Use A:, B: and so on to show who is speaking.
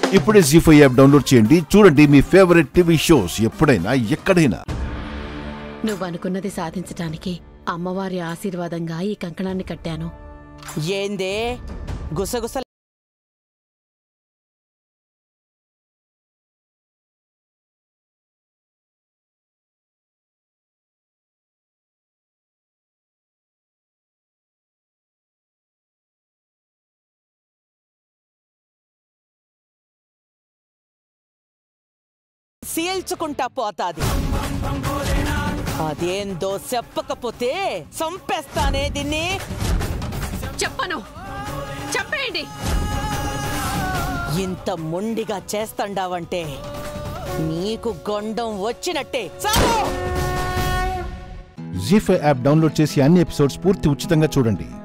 A: ఇప్పుడే G five app download చేయండి చూడండి మీ ఫేవరెట్ టీవీ షోస్ ఎప్పుడైనా ఎక్కడైనా
B: నువ్వు అనుకున్నది సాధించటానికి అమ్మవారి ఆశీర్వాదంగా ఈ కంకణాన్ని కట్టాను
C: ఏందే గుసగుస సీల్చుకుంటా పోతాది అదేందో చెప్పకపోతే చంపేస్తానే దీన్ని
B: చెప్పను చెప్పేయండి
C: ఇంత మొండిగా చేస్తాండావంటే నీకు గొండం వచ్చినట్టే చాలు
A: జీ ఫైవ్ యాప్ డౌన్లోడ్ చేసి అన్ని ఎపిసోడ్స్ పూర్తి ఉచితంగా చూడండి